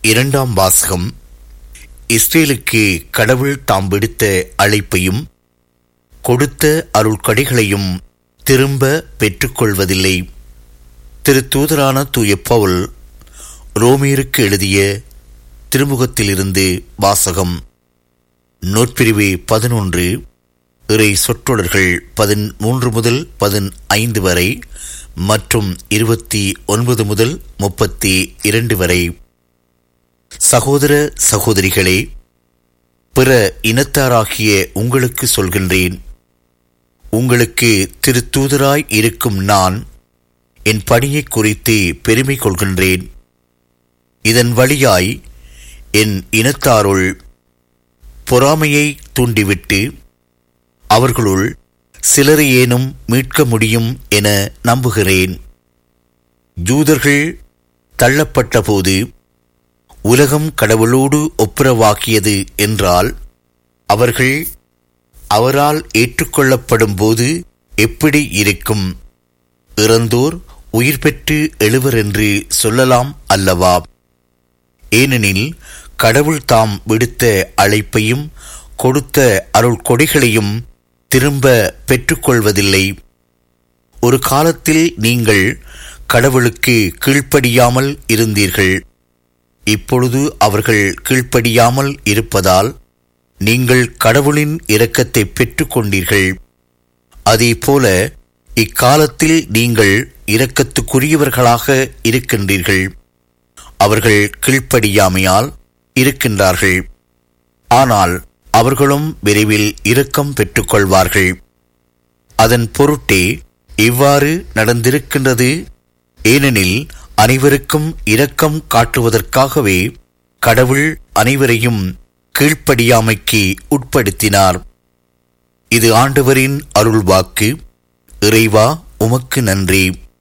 இரண்டாம் வாசகம் இஸ்ரேலுக்கு கடவுள் தாம் விடுத்த அழைப்பையும் கொடுத்த அருள்கடிகளையும் திரும்ப பெற்றுக்கொள்வதில்லை திரு தூதரான தூய பவுல் ரோமியருக்கு எழுதிய திருமுகத்திலிருந்து வாசகம் நூற்பிரிவு பதினொன்று இறை சொற்றொடர்கள் பதிமூன்று முதல் பதினைந்து வரை மற்றும் இருபத்தி ஒன்பது முதல் முப்பத்தி இரண்டு வரை சகோதர சகோதரிகளே பிற இனத்தாராகிய உங்களுக்கு சொல்கின்றேன் உங்களுக்கு திருத்தூதராய் இருக்கும் நான் என் பணியை குறித்து பெருமை கொள்கின்றேன் இதன் வழியாய் என் இனத்தாருள் பொறாமையை தூண்டிவிட்டு அவர்களுள் சிலரையேனும் மீட்க முடியும் என நம்புகிறேன் ஜூதர்கள் தள்ளப்பட்டபோது உலகம் கடவுளோடு ஒப்புரவாக்கியது என்றால் அவர்கள் அவரால் ஏற்றுக்கொள்ளப்படும் போது எப்படி இருக்கும் இறந்தோர் உயிர் பெற்று எழுவர் என்று சொல்லலாம் அல்லவா ஏனெனில் கடவுள் தாம் விடுத்த அழைப்பையும் கொடுத்த அருள் கொடைகளையும் திரும்ப பெற்றுக்கொள்வதில்லை ஒரு காலத்தில் நீங்கள் கடவுளுக்கு கீழ்ப்படியாமல் இருந்தீர்கள் இப்பொழுது அவர்கள் கீழ்ப்படியாமல் இருப்பதால் நீங்கள் கடவுளின் இரக்கத்தை பெற்றுக்கொண்டீர்கள் அதேபோல இக்காலத்தில் நீங்கள் இரக்கத்துக்குரியவர்களாக இருக்கின்றீர்கள் அவர்கள் கீழ்ப்படியாமையால் இருக்கின்றார்கள் ஆனால் அவர்களும் விரைவில் இரக்கம் பெற்றுக்கொள்வார்கள் அதன் பொருட்டே இவ்வாறு நடந்திருக்கின்றது ஏனெனில் அனைவருக்கும் இரக்கம் காட்டுவதற்காகவே கடவுள் அனைவரையும் கீழ்ப்படியாமைக்கு உட்படுத்தினார் இது ஆண்டவரின் அருள்வாக்கு இறைவா உமக்கு நன்றி